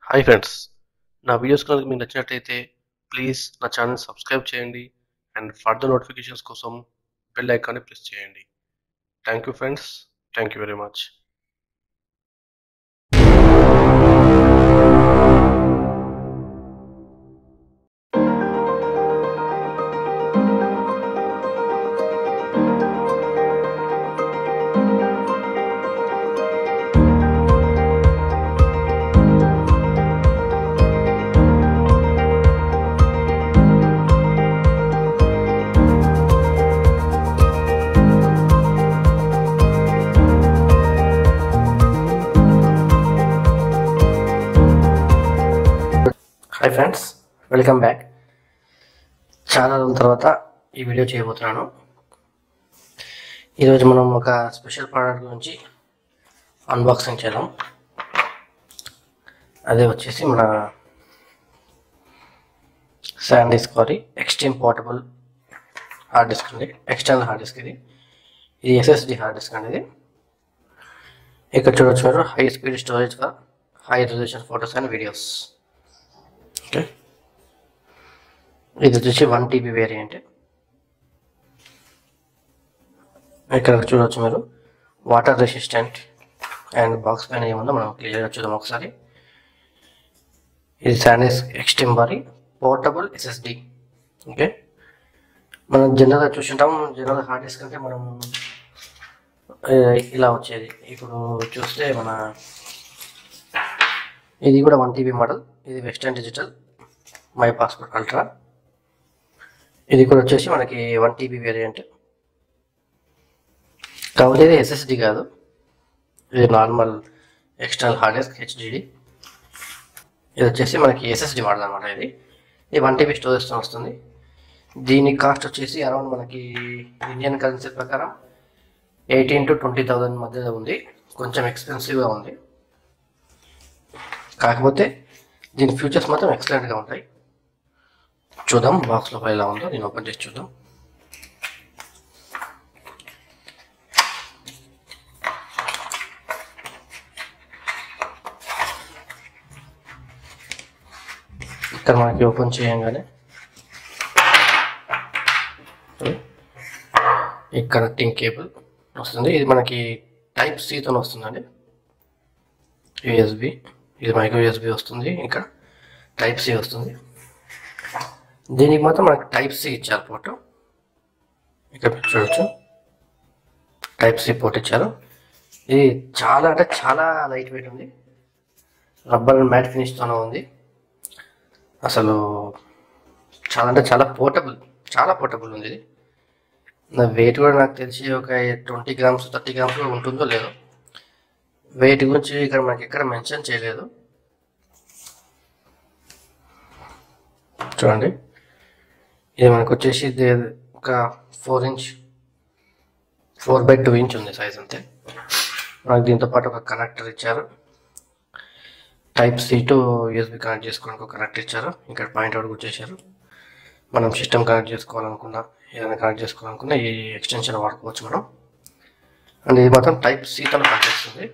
hi friends నా videos కనుక మీకు నచ్చినట్టయితే ప్లీజ్ నా ఛానల్ సబ్స్క్రైబ్ చేయండి అండ్ ఫర్దర్ నోటిఫికేషన్స్ కోసం బెల్ ఐకాన్ని ప్రెస్ చేయండి thank you friends thank you very much hi friends welcome back చాలా రోజుల తర్వాత ఈ వీడియో చేయబోతున్నాను ఈరోజు మనం ఒక స్పెషల్ ప్రోడక్ట్ గురించి అన్బాక్సింగ్ చేద్దాం అదే వచ్చేసి మన శాండ్ డిస్క్ వారి ఎక్స్ట్రీమ్ పోర్టబుల్ హార్డ్ డిస్క్ అండి ఎక్స్టర్నల్ హార్డ్ డిస్క్ ఇది ఇది ఎస్ఎస్డి హార్డ్ డిస్క్ అండి ఇది ఇక్కడ చూడొచ్చు మీరు high speed storage for high resolution photos and videos okay ఇది వచ్చేసి వన్ టీబీ వేరియంట్ ఇక్కడ చూడవచ్చు మీరు వాటర్ రెసిస్టెంట్ అండ్ బాక్స్ పైన ఏముందో మనం క్లియర్గా చూద్దాం ఒకసారి ఇది శాండిస్ ఎక్స్ట్రీమ్ బారీ పోర్టబుల్ ఎస్ఎస్డి ఓకే మనం జనరల్గా చూసింటాం జనరల్ హార్డ్ డిస్క్ అంటే మనం ఏ, ఇలా వచ్చేది ఇప్పుడు చూస్తే మన ఇది కూడా వన్ టీబీ మోడల్ ఇది Western Digital My Passport Ultra ఇది కూడా వచ్చేసి మనకి వన్ టీబీ వేరియంట్ కాకపోతే ఇది ఎస్ఎస్డి కాదు ఇది normal external hard disk HDD ఇది వచ్చేసి మనకి ఎస్ఎస్డి మోడల్ అనమాట ఇది ఇది వన్ టీబీ స్టోరేజ్తో వస్తుంది దీని కాస్ట్ వచ్చేసి అరౌండ్ మనకి ఇండియన్ కరెన్సీ ప్రకారం ఎయిటీన్ టు ట్వంటీ థౌజండ్ మధ్యలో ఉంది కొంచెం ఎక్స్పెన్సివ్గా ఉంది కాకపోతే దీని ఫ్యూచర్స్ మాత్రం ఎక్సలెంట్గా ఉంటాయి చూద్దాం బాక్స్ లోపల ఎలా ఉందో నేను ఓపెన్ చేసి చూద్దాం ఇక్కడ మనకి ఓపెన్ చేయంగానే ఈ కనెక్టింగ్ కేబుల్ వస్తుంది ఇది మనకి టైప్ సితో వస్తుందండి యూఎస్బి ఇది మైక్రో యూఎస్బి వస్తుంది ఇంకా టైప్ సి వస్తుంది దీనికి మాత్రం మనకి టైప్ సి ఇచ్చారు పోర్ట్ ఇక్కడ మీరు చూడొచ్చు టైప్ సి పోర్ట్ ఇచ్చారు ఇది చాలా అంటే చాలా లైట్ వెయిట్ ఉంది రబ్బర్ మ్యాట్ ఫినిష్తోనే ఉంది అసలు చాలా అంటే చాలా పోర్టబుల్ చాలా పోర్టబుల్ ఉంది ఇది నా వెయిట్ కూడా నాకు తెలిసి ఒక ట్వంటీ గ్రామ్స్ థర్టీ గ్రామ్స్ ఉంటుందో లేదో వెయిట్ గురించి ఇక్కడ మనకి ఎక్కడ మెన్షన్ చేయలేదు చూడండి ఇది మనకు వచ్చేసి ఇది ఒక four inch four by two inch ఉంది సైజ్ అంతే మనకు దీంతో పాటు ఒక కనెక్టర్ ఇచ్చారు type C to USB connect చేసుకోవడానికి ఒక కనెక్టర్ ఇచ్చారు ఇక్కడ పాయింట్ అవుట్ కూడా చేశారు మనం సిస్టమ్ కనెక్ట్ చేసుకోవాలనుకున్నా ఏదైనా కనెక్ట్ చేసుకోవాలనుకున్నా ఈ ఎక్స్టెన్షన్ వాడుకోవచ్చు మనం అండ్ ఇది మాత్రం టైప్ సితో పనిచేస్తుంది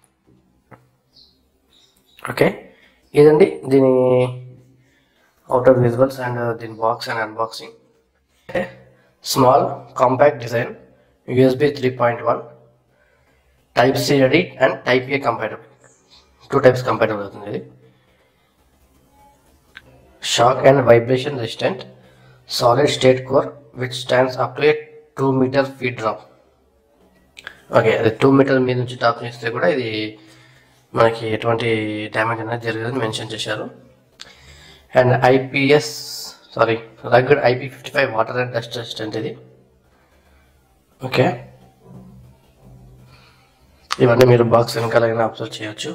ఓకే ఇదండి దీని అవుటర్ విజువల్స్ అండ్ దీని box and unboxing small compact design USB three point one type C ready and type A compatible two types compatible అవుతుంది ఇది shock and vibration resistant solid state core which stands up to a two meter feet drop okay అది two meter మీద నుంచి top చేస్తే కూడా ఇది మనకి ఎటువంటి డ్యామేజ్ అనేది జరగదని మెన్షన్ చేశారు and IPS sorry rugged IP fifty five water and dust resistant ఇది ఓకే ఇవన్నీ మీరు బాక్స్ వెనకాలైనా అబ్జర్వ్ చేయొచ్చు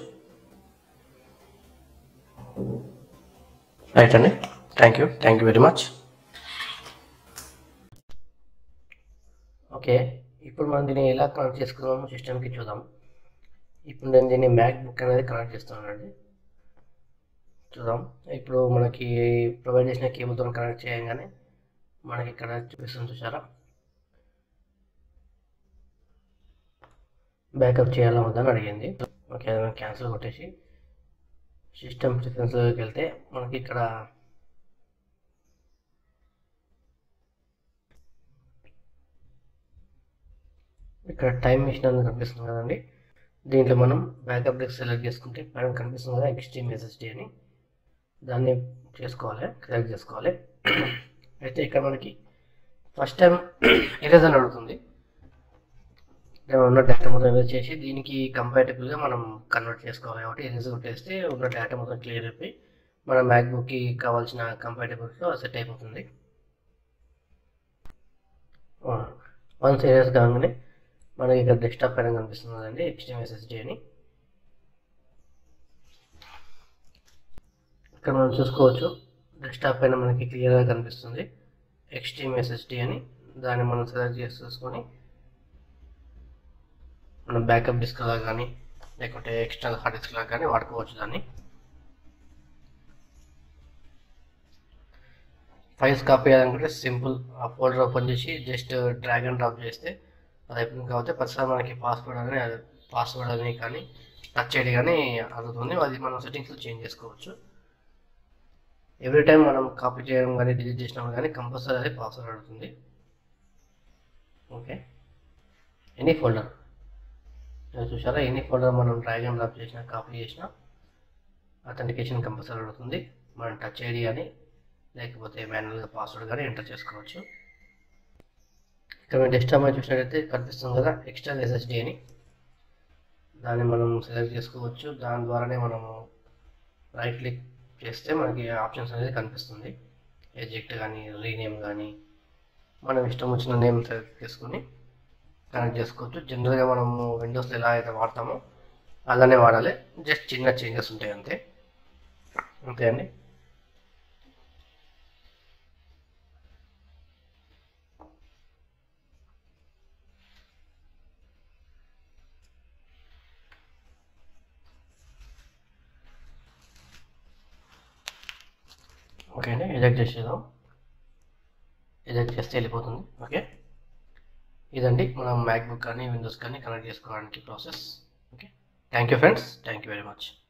రైట్ అండి thank you thank you very much okay ఇప్పుడు మనం దీన్ని ఎలా కనెక్ట్ చేసుకుందాము సిస్టమ్కి చూద్దాం ఇప్పుడు నేను దీన్ని మ్యాక్ బుక్ అనేది కనెక్ట్ చేస్తున్నానండి చూద్దాం ఇప్పుడు మనకి ప్రొవైడ్ చేసిన కేబుల్తో కనెక్ట్ చేయగానే మనకి ఇక్కడ చూపిస్తుంది చూసారా బ్యాకప్ చేయాలా వద్దని అడిగింది ఓకే అది క్యాన్సిల్ కొట్టేసి సిస్టమ్ ప్రిఫరెన్స్లోకి వెళ్తే మనకి ఇక్కడ ఇక్కడ టైం మిషన్ అని కనిపిస్తుంది కదండి దీంట్లో మనం బ్యాకప్ డెస్క్ సెలెక్ట్ చేసుకుంటే పైన కనిపిస్తుంది కదా ఎక్స్ట్రీమ్ ఎస్ఎస్డి అని దాన్ని చేసుకోవాలి సెలెక్ట్ చేసుకోవాలి అయితే ఇక్కడ మనకి ఫస్ట్ టైం ఎరేజ్ అని అడుగుతుంది ఏమైనా ఉన్న డేటా మొత్తం ఎరేజ్ చేసి దీనికి కంపాటబుల్గా మనం కన్వర్ట్ చేసుకోవాలి కాబట్టి ఎరేజ్ కొట్టేస్తే ఉన్న డేటా మొత్తం క్లియర్ అయిపోయి మన మ్యాక్బుక్కి కావాల్సిన కంపాటబుల్తో సెట్ అయిపోతుంది వన్స్ ఎరేజ్ కాగానే మనకి ఇక్కడ డెస్క్టాప్ పైన కనిపిస్తుంది కదండి ఎక్స్ట్రీమ్ ఎస్ఎస్డి అని ఇక్కడ మనం చూసుకోవచ్చు డెస్క్టాప్ పైన మనకి క్లియర్గా కనిపిస్తుంది ఎక్స్ట్రీమ్ ఎస్ఎస్డి అని దాన్ని మనం సెలెక్ట్ చేసి చూసుకొని మనం బ్యాకప్ డిస్క్ లాగా కానీ లేకుంటే ఎక్స్టర్నల్ హార్డ్ డిస్క్ లాగా కానీ వాడుకోవచ్చు దాన్ని ఫైల్స్ కాపీ చేయాలనుకుంటే సింపుల్ ఆ ఫోల్డర్ ఓపెన్ చేసి జస్ట్ డ్రాగ్ అండ్ డ్రాప్ చేస్తే అది అయిపోయింది కాబట్టి ప్రతిసారి మనకి పాస్వర్డ్ అని పాస్వర్డ్ అని కానీ టచ్ ఐడి కానీ అడుగుతుంది అది మనం సెట్టింగ్స్లో చేంజ్ చేసుకోవచ్చు ఎవ్రీ టైం మనం కాపీ చేయడం కానీ డిలీట్ చేసినప్పుడు కానీ కంపల్సరీ అది పాస్వర్డ్ అడుగుతుంది ఓకే ఎనీ ఫోల్డర్ చూసారా ఎనీ ఫోల్డర్ మనం డ్రాగ్ అండ్ డ్రాప్ చేసినా కాపీ చేసినా అథెంటికేషన్ కంపల్సరీ అడుగుతుంది మనం టచ్ ఐడి కానీ లేకపోతే మాన్యువల్గా పాస్వర్డ్ కానీ ఎంటర్ చేసుకోవచ్చు ఇక్కడ మీరు డెస్క్టాప్ మీద చూసినట్టయితే కనిపిస్తుంది కదా ఎక్స్ట్రా ఎస్ఎస్డి అని దాన్ని మనం సెలెక్ట్ చేసుకోవచ్చు దాని ద్వారానే మనము రైట్ క్లిక్ చేస్తే మనకి ఆప్షన్స్ అనేది కనిపిస్తుంది ఎజెక్ట్ కానీ రీనేమ్ కానీ మనం ఇష్టం వచ్చిన నేమ్ సెలెక్ట్ చేసుకొని కనెక్ట్ చేసుకోవచ్చు జనరల్గా మనము విండోస్లో ఎలా అయితే వాడతామో అలానే వాడాలి జస్ట్ చిన్న చేంజెస్ ఉంటాయి అంతే అంతే అండి ఓకే అండి ఎజెక్ట్ చేసేద్దాం ఎజెక్ట్ చేస్తే వెళ్ళిపోతుంది ఓకే ఇదండి మనం మ్యాక్బుక్ కానీ విండోస్ కానీ కనెక్ట్ చేసుకోవడానికి process okay thank you friends thank you very much